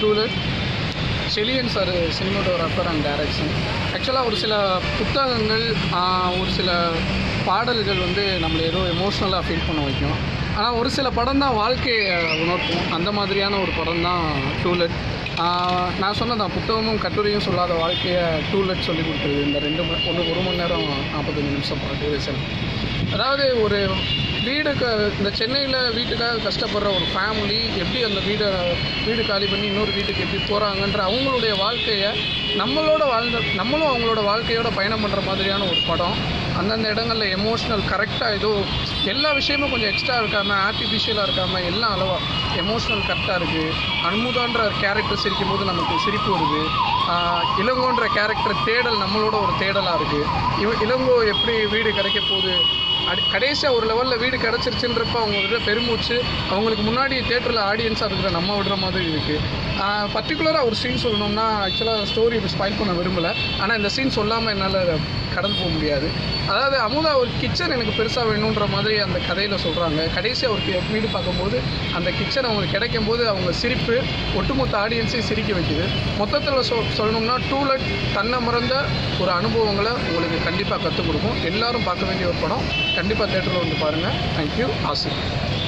டூலர் செலியன் sir cinematographer and direction ஆக்சுவலாக ஒரு சில புத்தகங்கள் ஆஹ், ஒரு சில பாடல்கள் வந்து நம்மளை ஏதோ எமோஷ்னலாக ஃபீல் பண்ண வைக்கும் ஆனால் ஒரு சில படம் தான் வாழ்க்கையை உணர்த்தும் அந்த மாதிரியான ஒரு படம் தான் டூலெட் நான் சொன்னதான் புத்தகமும் கட்டுரையும் சொல்லாத வாழ்க்கையை டூலெட் சொல்லி கொடுத்தது இந்த ரெண்டு மணி ஒன்று ஒரு மணி நேரம் நாற்பத்தஞ்சு நிமிஷம் படம் டியூரேஷன் அதாவது ஒரு வீடுக்கு இந்த சென்னையில் வீட்டுக்காக கஷ்டப்படுற ஒரு ஃபேமிலி எப்படி அந்த வீடை வீடு காலி பண்ணி இன்னொரு வீட்டுக்கு எப்படி போகிறாங்கன்ற அவங்களுடைய வாழ்க்கையை நம்மளோட வாழ்ந்த நம்மளும் அவங்களோட வாழ்க்கையோட பயணம் பண்ணுற மாதிரியான ஒரு படம் அந்தந்த இடங்களில் எமோஷ்னல் கரெக்டாக ஏதோ எல்லா விஷயமும் கொஞ்சம் எக்ஸ்ட்ரா இருக்காமல் ஆர்டிஃபிஷியலாக இருக்காமல் எல்லாம் அளவாக எமோஷ்னல் கரெக்டாக இருக்குது அன்முதான்ற கேரக்டர் சிரிக்கும் போது நமக்கு சிரிப்பு வருது ஆஹ் இளங்கோன்ற கேரக்டர் தேடல் நம்மளோட ஒரு தேடலாக இருக்குது இவ இளங்கோ எப்படி வீடு கிடைக்க போகுது அடி கடைசியாக ஒரு லெவலில் வீடு கிடச்சிருச்சுன்றப்ப அவங்க விடுற பெருமூச்சு அவங்களுக்கு முன்னாடி தேட்டரில் ஆடியன்ஸாக இருக்கிற நம்ம விடுற மாதிரி இருக்குது பர்டிகுலராக ஒரு சீன் சொல்லணும்னா ஆக்சுவலாக ஸ்டோரி ஸ்பைல் பண்ண விரும்பலை ஆனால் இந்த சீன் சொல்லாமல் என்னால் கடந்து போக முடியாது அதாவது அமுதா ஒரு கிச்சன் எனக்கு பெருசாக வேணுன்ற மாதிரி அந்த கதையில் சொல்கிறாங்க கடைசியாக ஒரு கி- வீடு பார்க்கும்போது அந்த கிச்சன் அவங்களுக்கு கிடைக்கும் போது அவங்க சிரிப்பு ஒட்டுமொத்த ஆடியன்ஸையும் சிரிக்க வைக்குது மொத்தத்தில் சொ சொல்லணும்னா டூலெட் தன்னை மறந்த ஒரு அனுபவங்களை உங்களுக்கு கண்டிப்பாக கற்றுக் கொடுக்கும் எல்லாரும் பார்க்க வேண்டிய ஒரு படம் கண்டிப்பாக தேட்டரில் வந்து பாருங்கள் தேங்க்யூ ஆசிரியர்